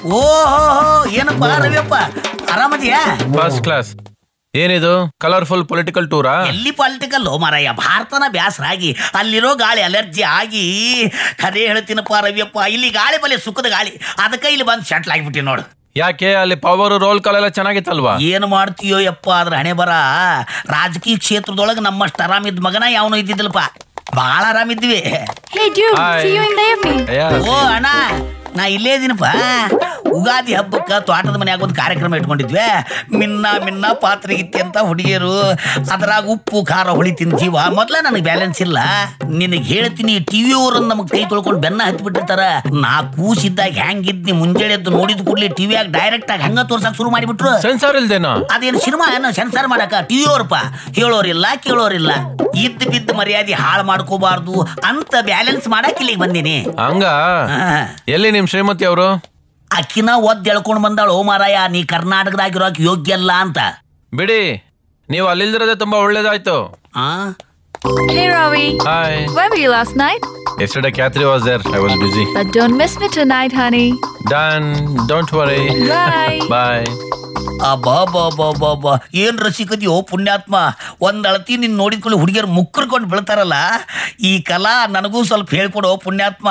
ಓಹೋ ಏನಪ್ಪ ರವಿಯಪ್ಪ ಆರಾಮದಿಯಾ ಫಸ್ಟ್ ಕ್ಲಾಸ್ ಏನಿದು ಕಲರ್ಫುಲ್ ಪೊಲಿಟಿಕಲ್ ಟೂರಾ ಎಲ್ಲಿ ಪಾಲಿಟಿಕಲ್ ಮಾರಾಯ ಭಾರತನ ಬ್ಯಾಸರಾಗಿ ಅಲ್ಲಿರೋ ಗಾಳಿ ಅಲರ್ಜಿ ಆಗಿ ಕದೇ ಹೇಳ್ತೀನಪ್ಪ ರವಿಯಪ್ಪ ಇಲ್ಲಿ ಗಾಳಿ ಬಲೆ ಸುಖದ ಗಾಳಿ ಅದಕ್ಕೆ ಇಲ್ಲಿ ಬಂದು ಸೆಟ್ಲ್ ಆಗಿಬಿಟ್ಟಿ ನೋಡು ಯಾಕೆ ಅಲ್ಲಿ ಪವರ್ ರೋಲ್ ಕಾಲ್ ಎಲ್ಲ ಚೆನ್ನಾಗಿತ್ತಲ್ವಾ ಏನು ಮಾಡ್ತೀಯೋ ಯಪ್ಪ ಅದ್ರ ಹಣೆ ಬರ ರಾಜಕೀಯ ಕ್ಷೇತ್ರದೊಳಗೆ ನಮ್ಮಷ್ಟು ಆರಾಮಿದ್ದ ಮಗನ ಯಾವನು ಇದ್ದಿದ್ದಿಲ್ಲಪ್ಪ ಭಾಳ ಆರಾಮಿದ್ವಿ Hey, dude, Hi. see you in the evening. ಓ ಅಣ್ಣ ನಾ ಇಲ್ಲೇ ಇದೀನಪ್ಪ ಉಗಾದಿ ಹಬ್ಬಕ್ಕೆ ತೋಟದ ಮನ್ಯಾಗ ಒಂದು ಕಾರ್ಯಕ್ರಮ ಇಟ್ಕೊಂಡಿದ್ವಿ ಮಿನ್ನ ಮಿನ್ನ ಪಾತ್ರೆಗಿತ್ತಿ ಅಂತ ಹುಡುಗಿಯರು ಅದ್ರಾಗ ಉಪ್ಪು ಖಾರ ಹುಳಿ ತಿನ್ ಜೀವ ಮೊದ್ಲ ನನಗೆ ಬ್ಯಾಲೆನ್ಸ್ ಇಲ್ಲ ನಿನಗೆ ಹೇಳ್ತೀನಿ ಟಿವಿ ಅವ್ರನ್ನ ನಮಗೆ ಕೈ ತೊಳ್ಕೊಂಡು ಬೆನ್ನ ಹತ್ತಿ ಬಿಟ್ಟಿರ್ತಾರ ನಾ ಕೂಸಿದ್ದಾಗ ಹೆಂಗಿದ್ನಿ ಮುಂಜಾನೆ ಎದ್ದು ನೋಡಿದ ಕೂಡಲೇ ಟಿವಿಯಾಗ ಡೈರೆಕ್ಟ್ ಆಗಿ ಹಂಗ ತೋರ್ಸಕ್ ಶುರು ಮಾಡಿಬಿಟ್ರು ಸೆನ್ಸಾರ್ ಇಲ್ದೇನೋ ಅದೇನು ಸಿನಿಮಾ ಏನೋ ಸೆನ್ಸಾರ್ ಮಾಡಕ ಟಿವಿ ಅವ್ರಪ್ಪ ಹೇಳೋರಿಲ್ಲ ಕೇಳೋರಿಲ್ಲ ಇದ್ದ ಬಿದ್ದ ಮರ್ಯಾದೆ ಹಾಳು ಮಾಡ್ಕೋಬಾರ್ದು ಅಂತ ಬ್ಯಾಲೆನ್ಸ್ ಮಾಡಕ್ ಇಲ್ಲಿಗೆ ಬಂದೀನಿ ಹಂಗ ಹಾ. ಎಲ್ಲಿ ನಿಮ್ ಶ್ರೀಮತಿ ಅವರು ಅಕ್ಕಿನ ಒದ್ದು ಎಳ್ಕೊಂಡು ಬಂದಾಳು ಓ ಮಾರಾಯ ನೀ ಕರ್ನಾಟಕದಾಗಿರೋಕ್ ಯೋಗ್ಯ ಅಲ್ಲ ಅಂತ ಬಿಡಿ ನೀವು ಅಲ್ಲಿಲ್ದಿರೋದೇ ತುಂಬಾ ಒಳ್ಳೇದಾಯ್ತು ಆ? Hey, Ravi. Hi Where were you last night? Yesterday ಕ್ಯಾತ್ರಿ was there I was busy But don't miss me tonight, honey. Done don't worry Bye. Bye ಅಬ್ಬಬ್ಬಬ್ಬಬ್ಬಬ್ಬ. ಏನ್ ರಸಿಕದಿಯೋ ಪುಣ್ಯಾತ್ಮ ಒಂದ್ ಅಳತಿ ನಿನ್ ನೋಡಿದ್ಕೊಳ್ಳಿ ಹುಡುಗಿಯರು ಮುಕ್ಕರ್ಕೊಂಡು ಬೀಳ್ತಾರಲ್ಲ ಈ ಕಲಾ ನನಗೂ ಸ್ವಲ್ಪ ಹೇಳ್ಕೊಡೋ ಪುಣ್ಯಾತ್ಮ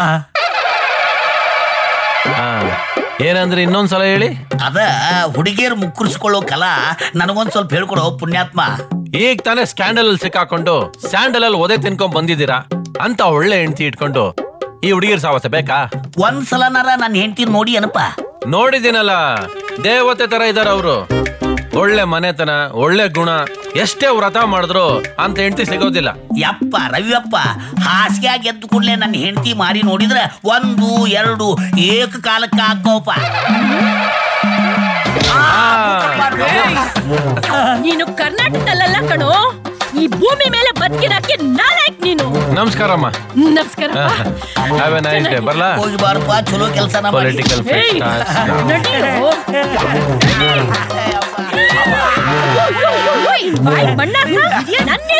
ಏನಂದ್ರೆ ಇನ್ನೊಂದ್ಸಲ ಹೇಳಿ ಅದ ಹುಡುಗಿಯರು ಮುಕ್ಕರ್ಸ್ಕೊಳ್ಳೋ ಕಲಾ ನನಗೊಂದ್ ಸ್ವಲ್ಪ ಹೇಳ್ಕೊಡೋ ಪುಣ್ಯಾತ್ಮ ಈಗ ತಾನೇ ಸ್ಕ್ಯಾಂಡಲ್ ಅಲ್ಲಿ ಸಿಕ್ಕಾಕೊಂಡು ಸ್ಯಾಂಡಲ್ ಅಲ್ಲಿ ಒದೆ ತಿನ್ಕೊಂಡ್ ಬಂದಿದ್ದೀರಾ ಅಂತ ಒಳ್ಳೆ ಹೆಂಡತಿ ಇಟ್ಕೊಂಡು ಈ ಹುಡುಗಿರ್ ಸಾವಸ ಬೇಕಾ ಒಂದ್ಸಲನಾರ ನನ್ನ ಹೆಂಡತಿ ನೋಡಿ ಏನಪ್ಪ ನೋಡಿದ್ದೀನಲ್ಲ ದೇವತೆ ತರ ಇದಾರ ಅವರು ಒಳ್ಳೆ ಮನೆತನ ಒಳ್ಳೆ ಗುಣ ಎಷ್ಟೇ ವ್ರತ ಮಾಡಿದ್ರು ಅಂತ ಹೆಂಡತಿ ಸಿಗೋದಿಲ್ಲ ಯಪ್ಪ ರವಿಯಪ್ಪ ಹಾಸಿಗೆ ಎದ್ದು ಕೂಡಲೇ ನನ್ನ ಹೆಂಡತಿ ಮಾರಿ ನೋಡಿದ್ರೆ ಒಂದು ಎರಡು ಏಕ ಕಾಲಕ್ಕೆ ಹಾಕೋಪ ನೀನು ಕರ್ನಾಟಕದಲ್ಲ ಕಣೋ ಈ ಭೂಮಿ ಮೇಲೆ ಬದುಕಿರಕ್ಕೆ ನಾಲಾಯಕ್ ನೀನು ನಮಸ್ಕಾರಮ್ಮ ನಮಸ್ಕಾರ ಹ್ಯಾವ್ ಎ ನೈಸ್ ಡೇ ಬರ್ಲಾ ಹೋಗಿ ಬಾರಪ್ಪ ಚಲೋ ಕೆಲಸನ ಮಾಡಿ ಪೊಲಿಟಿಕಲ್ ಏಯ್, ನಡೀರೋ. ಓಯ್, ಓಯ್, ಓಯ್, ಬಾಯ್ ಮಣ್ಣಾಕ? ನನ್ನೇ